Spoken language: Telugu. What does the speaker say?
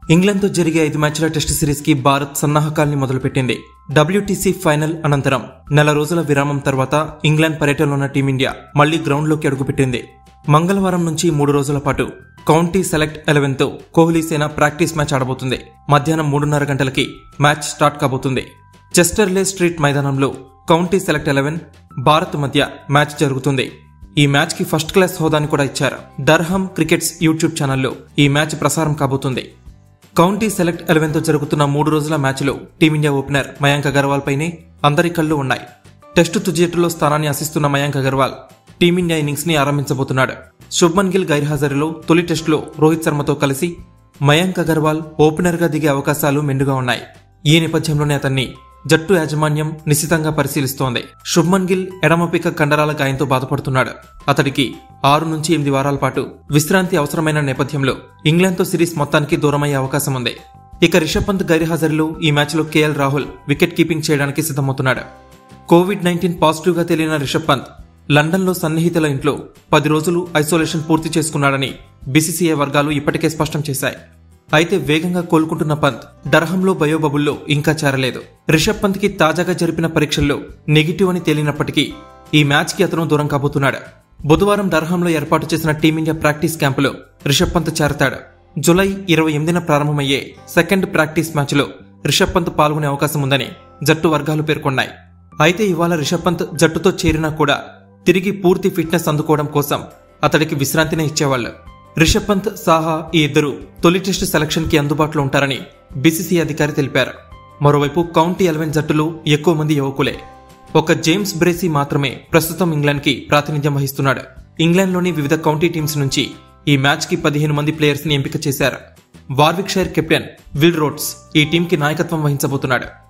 ఇంగ్లాండ్తో జరిగే ఐదు మ్యాచ్ల టెస్ట్ సిరీస్కి భారత్ సన్నాహకాల్ని మొదలుపెట్టింది డబ్ల్యూటీసీ ఫైనల్ అనంతరం నెల రోజుల విరామం తర్వాత ఇంగ్లాండ్ పర్యటనలో ఉన్న టీమిండియా మళ్లీ గ్రౌండ్లోకి అడుగుపెట్టింది మంగళవారం నుంచి మూడు రోజుల పాటు కౌంటీ సెలెక్ట్ ఎలెవెన్తో కోహ్లీ సేన ప్రాక్టీస్ మ్యాచ్ ఆడబోతుంది మధ్యాహ్నం మూడున్నర గంటలకి మ్యాచ్ స్టార్ట్ కాబోతుంది చెస్టర్లే స్ట్రీట్ మైదానంలో కౌంటీ సెలెక్ట్ ఎలెవెన్ భారత్ మధ్య మ్యాచ్ జరుగుతుంది ఈ మ్యాచ్ కి ఫస్ట్ క్లాస్ హోదాని కూడా ఇచ్చారు దర్హం క్రికెట్స్ యూట్యూబ్ ఛానల్లో ఈ మ్యాచ్ ప్రసారం కాబోతుంది కౌంటీ సెలెక్ట్ ఎలెవెన్తో జరుగుతున్న మూడు రోజుల మ్యాచ్లో టీమిండియా ఓపెనర్ మయాంక్ అగర్వాల్ పైనే అందరి కళ్ళు ఉన్నాయి టెస్టు తుజిజట్టులో స్థానాన్ని ఆశిస్తున్న మయాంక్ అగర్వాల్ టీమిండియా ఇన్నింగ్స్ ని ఆరంభించబోతున్నాడు శుభ్మన్ గిల్ గైర్హాజరులో తొలి టెస్టులో రోహిత్ శర్మతో కలిసి మయాంక్ అగర్వాల్ ఓపెనర్ గా దిగే అవకాశాలు మెండుగా ఉన్నాయి ఈ నేపథ్యంలోనే అతన్ని జట్టు యాజమాన్యం నిశితంగా పరిశీలిస్తోంది శుభ్మన్ గిల్ ఎడమపిక కండరాల గాయంతో బాధపడుతున్నాడు అతడికి ఆరు నుంచి ఎనిమిది వారాల పాటు విశ్రాంతి అవసరమైన నేపథ్యంలో ఇంగ్లాండ్తో సిరీస్ మొత్తానికి దూరమయ్యే అవకాశం ఉంది ఇక రిషబ్ పంత్ గైర్హాజరులో ఈ మ్యాచ్లో కేఎల్ రాహుల్ వికెట్ కీపింగ్ చేయడానికి సిద్ధమవుతున్నాడు కోవిడ్ నైన్టీన్ పాజిటివ్ గా తేలిన రిషబ్ పంత్ లండన్లో సన్నిహితుల ఇంట్లో పది రోజులు ఐసోలేషన్ పూర్తి చేసుకున్నాడని బీసీసీఐ వర్గాలు ఇప్పటికే స్పష్టం చేశాయి అయితే వేగంగా కోలుకుంటున్న పంత్ డర్హంలో బయోబబుల్లో ఇంకా చేరలేదు రిషబ్ పంత్ కి తాజాగా జరిపిన పరీక్షల్లో నెగిటివ్ అని తేలినప్పటికీ ఈ మ్యాచ్ కి అతను దూరం కాబోతున్నాడు బుధవారం డర్హంలో ఏర్పాటు చేసిన టీమిండియా ప్రాక్టీస్ క్యాంపులో రిషబ్ పంత్ చేరతాడు జులై ఇరవై ఎనిమిదిన ప్రారంభమయ్యే సెకండ్ ప్రాక్టీస్ మ్యాచ్లో రిషబ్ పంత్ పాల్గొనే అవకాశం ఉందని జట్టు వర్గాలు పేర్కొన్నాయి అయితే ఇవాళ రిషబ్ పంత్ జట్టుతో చేరినా కూడా తిరిగి పూర్తి ఫిట్నెస్ అందుకోవడం కోసం అతడికి విశ్రాంతినే ఇచ్చేవాళ్లు రిషబ్ పంత్ సాహా ఈ ఇద్దరు తొలి టెస్టు సెలక్షన్ కి అందుబాటులో ఉంటారని బీసీసీ అధికారి తెలిపారు మరోవైపు కౌంటీ ఎలెవెన్ జట్టులో ఎక్కువ మంది యువకులే ఒక జేమ్స్ బ్రేసీ మాత్రమే ప్రస్తుతం ఇంగ్లాండ్ కి ప్రాతినిధ్యం వహిస్తున్నాడు ఇంగ్లాండ్లోని వివిధ కౌంటీ టీమ్స్ నుంచి ఈ మ్యాచ్ కి పదిహేను మంది ప్లేయర్స్ ని ఎంపిక చేశారు Warwickshire captain Will Rhodes ఈ టీంకి నాయకత్వం వహించబోతున్నాడు